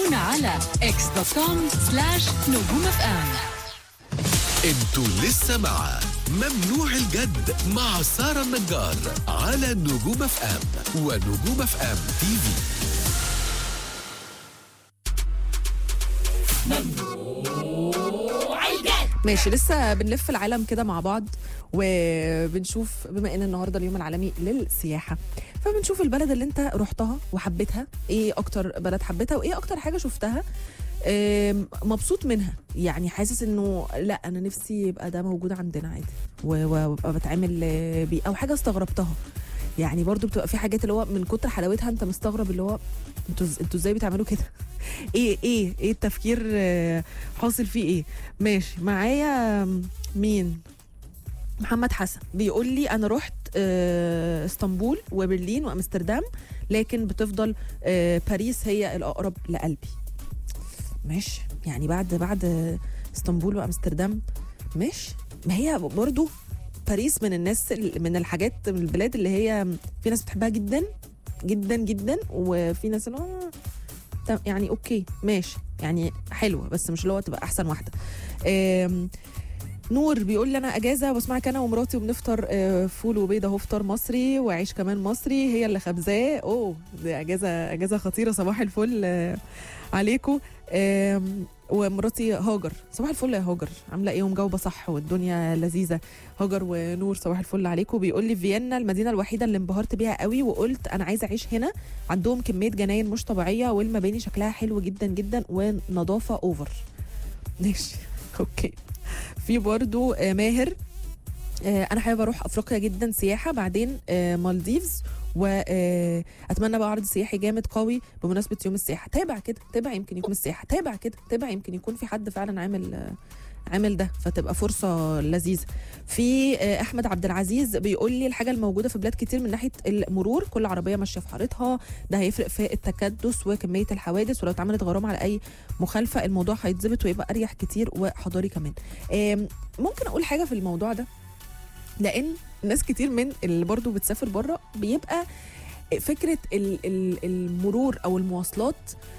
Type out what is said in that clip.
تابعونا على اكس دوت كوم سلاش نجوم اف ام انتوا لسه مع ممنوع الجد مع سارة النجار على نجوم اف ام ونجوم اف ام تي في ماشي لسه بنلف العالم كده مع بعض وبنشوف بما ان النهارده اليوم العالمي للسياحه فبنشوف البلد اللي انت رحتها وحبيتها ايه اكتر بلد حبيتها وايه اكتر حاجه شفتها آم، مبسوط منها يعني حاسس انه لا انا نفسي يبقى ده موجود عندنا عادي و- وابقى بتعامل آه، بيه او حاجه استغربتها يعني برضو بتبقى في حاجات اللي هو من كتر حلاوتها انت مستغرب اللي هو انتوا إز- انتوا ازاي بتعملوا كده ايه ايه ايه التفكير آه، حاصل فيه ايه ماشي معايا مين محمد حسن بيقول لي انا رحت آه، اسطنبول وبرلين وامستردام لكن بتفضل آه، باريس هي الاقرب لقلبي ماشي يعني بعد بعد اسطنبول وامستردام ماشي ما هي برضو باريس من الناس من الحاجات من البلاد اللي هي في ناس بتحبها جدا جدا جدا وفي ناس اللي هو تم- يعني اوكي ماشي يعني حلوه بس مش اللي هو تبقى احسن واحده آم، نور بيقول لي انا اجازه بسمعك انا ومراتي وبنفطر آه، فول وبيضه اهو فطار مصري وعيش كمان مصري هي اللي خبزاه اوه دي اجازه اجازه خطيره صباح الفل آه، عليكم آم، ومراتي هاجر صباح الفل يا هاجر عامله ايه ومجاوبه صح والدنيا لذيذه هاجر ونور صباح الفل عليكم بيقول لي فيينا المدينه الوحيده اللي انبهرت بيها قوي وقلت انا عايزه اعيش هنا عندهم كميه جناين مش طبيعيه والمباني شكلها حلو جدا جدا ونظافه اوفر ماشي اوكي في برضو آه، ماهر آه، انا حابه اروح افريقيا جدا سياحه بعدين آه، مالديفز واتمنى بقى عرض سياحي جامد قوي بمناسبه يوم السياحه تابع كده تابع يمكن يكون السياحه تابع كده تابع يمكن يكون في حد فعلا عامل آه، عامل ده فتبقى فرصه لذيذه في آه، احمد عبد العزيز بيقول لي الحاجه الموجوده في بلاد كتير من ناحيه المرور كل عربيه ماشيه في حارتها ده هيفرق في التكدس وكميه الحوادث ولو اتعملت غرامه على اي مخالفه الموضوع هيتظبط ويبقى اريح كتير وحضاري كمان آم، ممكن اقول حاجه في الموضوع ده لان ناس كتير من اللي برضو بتسافر بره بيبقى فكره ال- ال- المرور او المواصلات